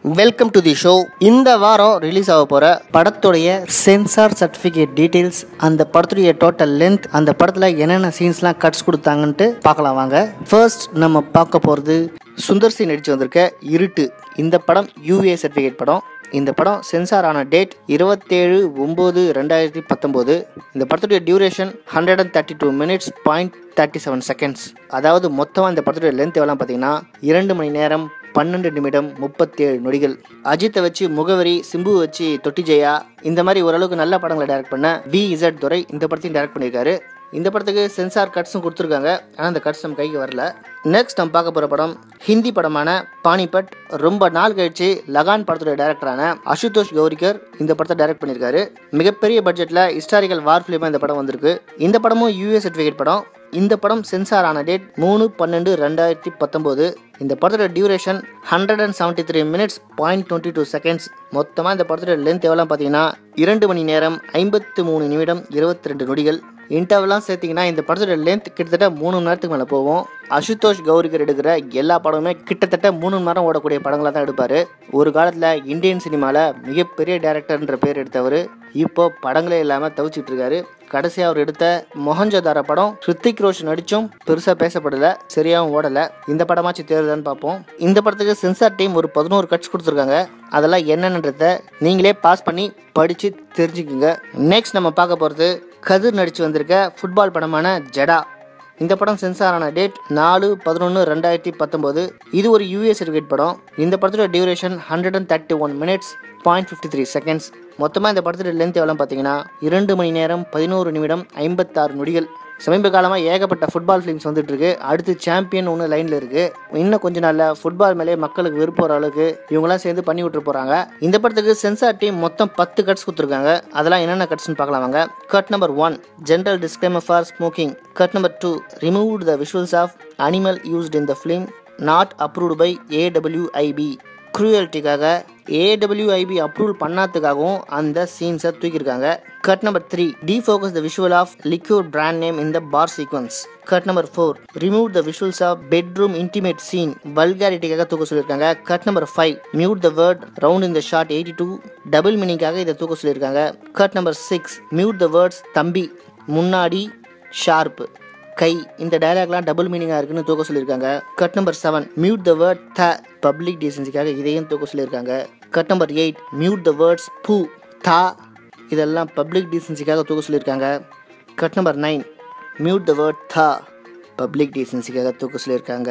welcome to the show இந்த வாரம் release ஆக போகிற படத்துடைய சென்சார் சர்டிஃபிகேட் டீட்டெயில்ஸ் அந்த படத்துடைய டோட்டல் லென்த் அந்த படத்தில் என்னென்ன சீன்ஸ்லாம் கட்ஸ் கொடுத்தாங்கன்ட்டு பார்க்கலாம் வாங்க ஃபர்ஸ்ட் நம்ம பார்க்க போகிறது சுந்தர் சி நடித்து வந்திருக்க இருட்டு இந்த படம் யூஏ சர்டிஃபிகேட் படம் இந்த படம் சென்சார் ஆன டேட் இருபத்தேழு ஒம்பது ரெண்டாயிரத்தி பத்தொம்போது இந்த படத்துடைய duration hundred and thirty two minutes point thirty seven seconds அதாவது மொத்தமாக இந்த படத்துடைய லென்த் எவ்வளோ பார்த்தீங்கன்னா இரண்டு மணி நேரம் பன்னெண்டு நிமிடம் முப்பத்தேழு நொடிகள் அஜித்தை வச்சு முகவரி சிம்பு வச்சு தொட்டி ஜெயா இந்த மாதிரி ஓரளவுக்கு நல்ல படங்களை டைரக்ட் பண்ண வி இசட் துரை இந்த படத்தையும் டைரக்ட் பண்ணியிருக்காரு இந்த படத்துக்கு சென்சார் கட்ஸும் கொடுத்துருக்காங்க ஆனால் அந்த கட்ஸ் நம்ம கைக்கு வரல நெக்ஸ்ட் நம்ம பார்க்க போகிற படம் ஹிந்தி படமான பானிபட் ரொம்ப நாள் கழிச்சு லகான் படத்துடைய டைரக்டரான அசுதோஷ் கௌரிகர் இந்த படத்தை டைரக்ட் பண்ணியிருக்காரு மிகப்பெரிய பட்ஜெட்டில் ஹிஸ்டாரிக்கல் வார் ஃபிலிமாக இந்த படம் வந்திருக்கு இந்த படமும் யூஏ சர்டிஃபிகேட் படம் இந்த படம் சென்சார் ஆன டேட் மூணு பன்னெண்டு ரெண்டாயிரத்தி பத்தொம்போது இந்த படத்தோட duration hundred and seventy three minutes point twenty two seconds மொத்தமாக இந்த படத்தோட லென்த் எவ்வளோ பார்த்தீங்கன்னா இரண்டு மணி நேரம் ஐம்பத்து மூணு நிமிடம் இருபத்தி ரெண்டு நொடிகள் இன்டர்வெல்லாம் சேர்த்திங்கன்னா இந்த படத்தோட லென்த் கிட்டத்தட்ட மூணு மணி நேரத்துக்கு மேலே போகும் அசுதோஷ் கௌரிகர் எடுக்கிற எல்லா படமுமே கிட்டத்தட்ட மூணு மணி நேரம் ஓடக்கூடிய படங்களாக தான் எடுப்பார் ஒரு காலத்தில் இந்தியன் சினிமாவில் மிகப்பெரிய டேரக்டர்ன்ற பேர் எடுத்தவர் இப்போ படங்களே இல்லாமல் தவிச்சிட்டு இருக்காரு கடைசியாக அவர் எடுத்த மொஹஞ்சதார படம் ஹிருத்திக் ரோஷன் நடிச்சும் பெருசாக பேசப்படல சரியாகவும் ஓடலை இந்த படமாச்சும் தேர்தான்னு பார்ப்போம் இந்த படத்துக்கு சென்சார் டீம் ஒரு பதினோரு கட்ஸ் கொடுத்துருக்காங்க அதெல்லாம் என்னென்னன்றத நீங்களே பாஸ் பண்ணி படித்து தெரிஞ்சுக்குங்க நெக்ஸ்ட் நம்ம பார்க்க போகிறது கதிர் நடித்து வந்திருக்க ஃபுட்பால் படமான ஜடா இந்த படம் சென்சார் ஆன டேட் நாலு பதினொன்று ரெண்டாயிரத்தி பத்தொம்போது இது ஒரு யூஏ சர்டிஃபிகேட் படம் இந்த படத்தோட duration hundred and thirty one minutes point fifty three seconds மொத்தமாக இந்த படத்தோட லென்த் எவ்வளோ பார்த்தீங்கன்னா இரண்டு மணி நேரம் பதினோரு நிமிடம் ஐம்பத்தாறு நொடிகள் சமீப காலமாக ஏகப்பட்ட ஃபுட்பால் ஃபிலிம்ஸ் வந்துட்டு இருக்கு அடுத்து சாம்பியன் ஒன்று லைனில் இருக்கு இன்னும் கொஞ்ச நாளில் ஃபுட்பால் மேலே மக்களுக்கு விருப்பம் வர அளவுக்கு இவங்களாம் சேர்ந்து பண்ணி விட்டு போகிறாங்க இந்த படத்துக்கு சென்சார் டீம் மொத்தம் பத்து கட்ஸ் கொடுத்துருக்காங்க அதெல்லாம் என்னென்ன கட்ஸ்னு பார்க்கலாம் வாங்க cut number one general disclaimer for smoking cut number two removed the visuals of animal used in the film not approved by AWIP க்ரூயல்ட்டிக்காக ஏடபிள்யூஐபி அப்ரூவல் பண்ணாததுக்காகவும் அந்த சீன்ஸை தூக்கியிருக்காங்க cut number three defocus the visual of liquid brand name இந்த bar sequence cut number four remove the visuals of bedroom intimate scene வல்காரிட்டிக்காக தூக்க சொல்லியிருக்காங்க cut number five mute the word ரவுண்ட் இந்த ஷார்ட் எயிட்டி டூ டபுள் மீனிங்காக இதை தூக்க சொல்லியிருக்காங்க cut number six mute the words தம்பி முன்னாடி ஷார்ப் கை இந்த டயலாக்லாம் டபுள் மீனிங்காக இருக்குன்னு தூக்க சொல்லியிருக்காங்க cut number seven mute the word the public டீசன்சிக்காக இதையும் தூக்க சொல்லியிருக்காங்க cut number eight mute the words பூ தா இதெல்லாம் பப்ளிக் டீசன்சிக்காக தூக்க சொல்லியிருக்காங்க cut number nine mute the word தா பப்ளிக் டீசன்சிக்காக தூக்க சொல்லியிருக்காங்க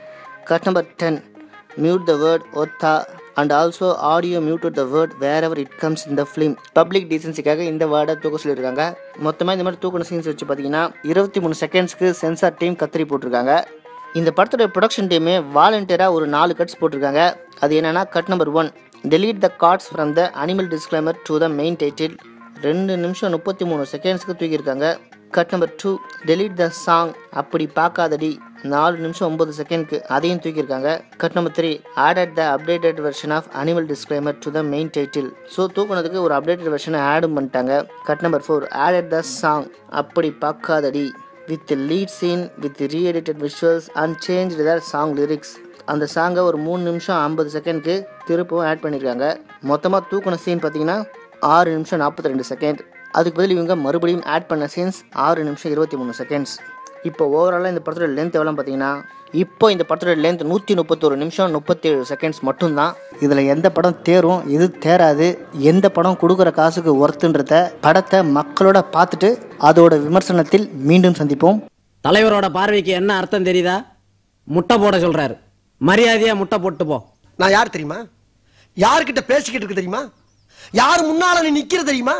cut number ten mute the word ஒத்தா and also audio muted the word wherever it comes இந்த ஃபிலிம் பப்ளிக் டீசன்சிக்காக இந்த வேர்டை தூக்க சொல்லியிருக்காங்க மொத்தமாக இந்த மாதிரி தூக்கின சீன்ஸ் வச்சு பார்த்தீங்கன்னா இருபத்தி மூணு செகண்ட்ஸ்க்கு சென்சார் டீம் கத்திரி போட்டிருக்காங்க இந்த படத்தோட ப்ரொடக்ஷன் டீமே வாலண்டியராக ஒரு நாலு கட்ஸ் போட்டிருக்காங்க அது என்னன்னா cut number one delete the cards from the Animal disclaimer to the main title ரெண்டு நிமிஷம் முப்பத்தி மூணு செகண்ட்ஸ்க்கு தூக்கியிருக்காங்க cut number two delete the song அப்படி பார்க்காதடி நாலு நிமிஷம் ஒம்பது செகண்ட்க்கு அதையும் தூக்கியிருக்காங்க cut number three added the updated version of Animal disclaimer to the main title so தூக்குனதுக்கு ஒரு அப்டேட்டட் வெர்ஷனை ஆடும் பண்ணிட்டாங்க cut number four added the song அப்படி பார்க்காதடி with lead scene with reedited visuals and change the song lyrics அந்த சாங்கை ஒரு மூணு நிமிஷம் ஐம்பது செகண்ட்க்கு திருப்பவும் ஆட் பண்ணியிருக்காங்க மொத்தமாக தூக்கின சீன் பார்த்தீங்கன்னா ஆறு நிமிஷம் நாற்பத்தி ரெண்டு செகண்ட் அதுக்கு பதில் இவங்க மறுபடியும் ஆட் பண்ண சீன்ஸ் ஆறு நிமிஷம் இருபத்தி மூணு செகண்ட்ஸ் இப்போ ஓவராலாக இந்த படத்தோட லென்த் எவ்வளோ பார்த்தீங்கன்னா இப்போ இந்த படத்தோட லென்த் நூற்றி முப்பத்தொரு நிமிஷம் முப்பத்தேழு செகண்ட்ஸ் மட்டும்தான் இதில் எந்த படம் தேரும் எது தேராது எந்த படம் கொடுக்குற காசுக்கு ஒர்த்துன்றத படத்தை மக்களோட பார்த்துட்டு அதோட விமர்சனத்தில் மீண்டும் சந்திப்போம் தலைவரோட பார்வைக்கு என்ன அர்த்தம் தெரியுதா முட்டை போட சொல்றாரு மரியாதையா முட்டை போட்டு போ நான் யார் தெரியுமா யார்கிட்ட பேசிக்கிட்டு இருக்கு தெரியுமா யார் முன்னால நீ நிக்கிற தெரியுமா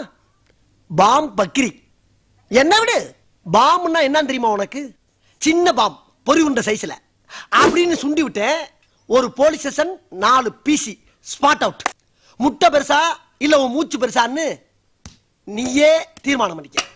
பாம் பக்கிரி என்ன விடு பாம்னா என்னன்னு தெரியுமா உனக்கு சின்ன பாம் பொறி உண்ட சைஸ்ல அப்படின்னு சுண்டி விட்டேன் ஒரு போலீஸ் ஸ்டேஷன் நாலு பிசி ஸ்பாட் அவுட் முட்டை பெருசா இல்ல உன் மூச்சு பெருசான்னு நீயே தீர்மானம் பண்ணிக்க